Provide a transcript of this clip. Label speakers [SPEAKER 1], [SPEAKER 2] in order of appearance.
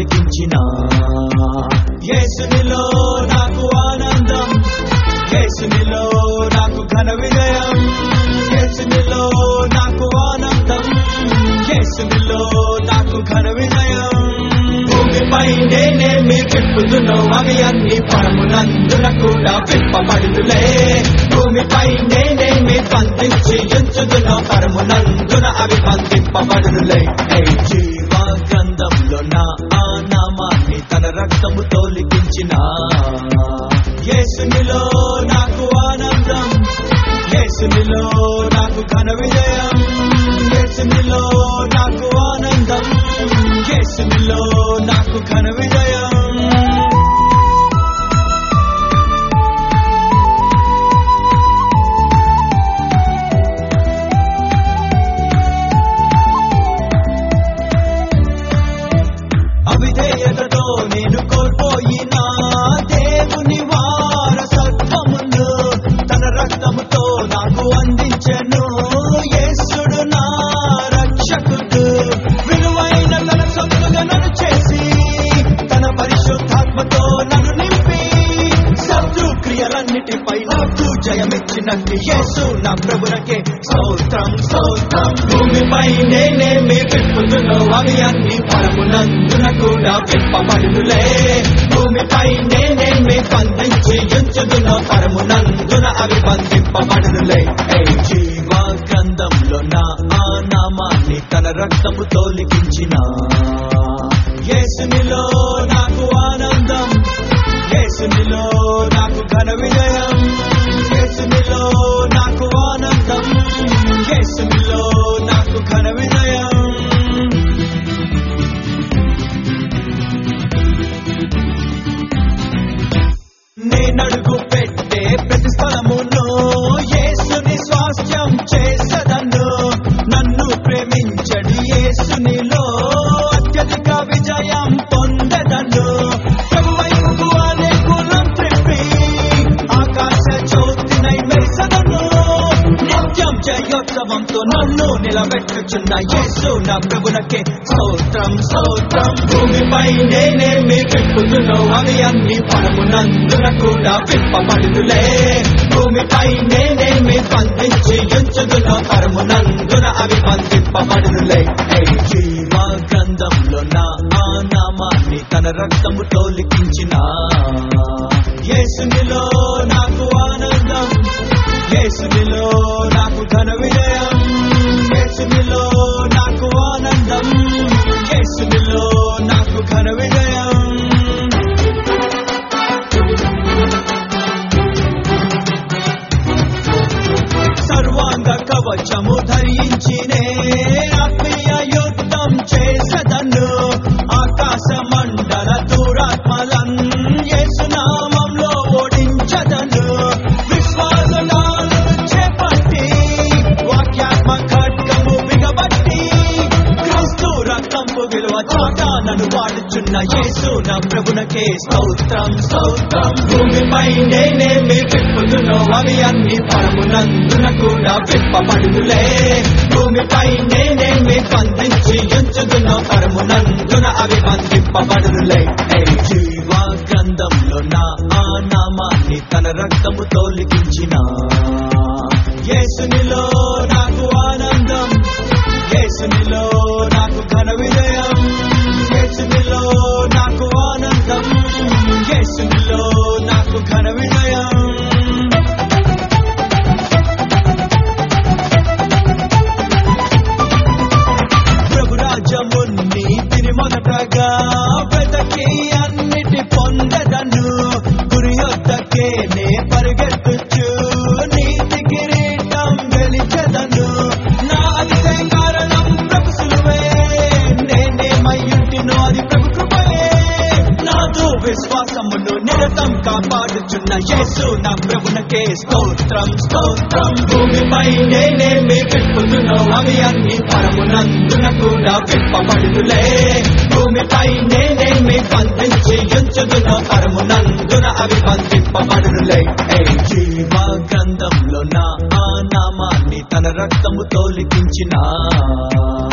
[SPEAKER 1] లిఖించిన యేసునిలో నాకు ఆనందం యేసునిలో నాకు ఘన విజయం యేసునిలో నాకు ఆనందం యేసునిలో నాకు ఘన విజయం భూమిపై నేనేమి విప్పుదునో అవి అన్ని పరమునందున కూడా విప్పబడులే భూమిపై నేనేమి బంధించి ఎంచుదునో పరమునందున అవి బంధింపబడులే జీవ గ్రంథంలో నా ఆ నామాన్ని తన రక్తముతో లిఖించిన యేసునిలో నాకు ఆనందం యేసునిలో నాకు ఘన విజయం యేసునిలో నాకు ఆనందం యేసునిలో నాకు ఘన విజయం అవిధేయతతో నేను కోల్పోయిన దేవుని వారసత్వమును తన రక్తముతో నాకు అందించెను యేసుడు నా రక్షకుడు విలువైన తన సొత్తుగా నన్ను చేసి తన పరిశుద్ధాత్మతో నన్ను నింపి శత్రు క్రియలన్నిటిపై నాకు జయమిచ్చినట్టు యేసు నా ప్రభులకే స్తోత్రం స్తోత్రం భూమిపై నేనేమి విప్పుదునో అవి అన్ని పరమునందున కూడా విప్పబడులే భూమిపై నేనేమి బంధించి ఎంచుదునో పరమునందున అవి బంధింపబడులే జీవ గ్రంథంలో నా ఆ నామాన్ని తన రక్తముతో లిఖించిన యేసునిలో నాకు ఆనందం యేసునిలో నాకు ఘన విజయం యేసునిలో నాకు ఆనందం యేసునిలో నాకు ఘన విజయం నేనడుగు పెట్టే ప్రతి స్థలమును యేసుని స్వాస్థ్యం చేసదను నన్ను ప్రేమించడి యేసునిలో అత్యధిక విజయం పొందదను ప్రభువైపు అనే కులం త్రిప్పి ఆకాశ జ్యోతినై మెరిసదను నిత్యం జయోత్సవంతో నన్ను నిలబెట్టుచున్న యేసు నా ప్రభులకే స్తోత్రం స్తోత్రం భూమిపై నేనేమి విప్పుదునో అవి అన్ని పరమునందున కూడా విప్పబడులే భూమిపై నేనేమి బంధించి ఎంచుదునో పరమునందున అవి బంధింపబడులే జీవ గ్రంథంలో నా ఆ నామాన్ని తన రక్తముతో లిఖించిన యేసునిలో నాకు ఆనందం యేసునిలో నాకు ఘన విజయం యేసునిలో నాకు ఆనందం యేసునిలో నాకు ఘన విజయం సర్వాంగ కవచము ధరించినే ఆత్మీయ యుద్ధం చేసదను ఆకాశ మండల దూరాత్మలన్ యేసునామంలో ఓడించదను విశ్వాసనాలు చేపట్టి వాక్యాత్మ ఖడ్గము బిగబట్టి క్రీస్తు రక్తంపు విలువ చాటానను వాడుచున్న యేసు నా ప్రభునకే స్తోత్రం స్తోత్రం భూమిపై నేనేమి విప్పుదునో అవి అన్ని పరమునందున కూడా విప్పబడులే భూమిపై నేనేమి బంధించి ఎంచుదునో పరమునందున అవి బంధింపబడులే జీవ గ్రంథంలో నా ఆ నామాన్ని తన రక్తముతో లిఖించిన యేసునిలో నాకు ఆనందం యేసునిలో నాకు ఘన విజయం యేసునిలో నాకు ఆనందం యేసునిలో నాకు ఘన విజయం ప్రభు రాజ్యమున్ని తిని మొదటగా వెతకి అన్నిటి పొందదను గురి యొద్దకే నే పరిగెత్తుచు నీతి కిరీటం వెలిచెదను నా అతిశయ కారణం ప్రభు సులువే నేనేమయ్యుంటినో అది ప్రభు కృపయే నాదు విశ్వాసమును నిరతం కాపాడుచున్న యేసు నా ప్రభునకే స్తోత్రం స్తోత్రం భూమిపై నేనేమి విప్పుదునో అవి అన్ని పరమునందున కూడా విప్పబడులే భూమిపై నేనేమి బంధించి ఎంచుదునో పరమునందున అవి బంధింపబడులే జీవ గ్రంథంలో నా ఆ నామాన్ని తన రక్తముతో లిఖించిన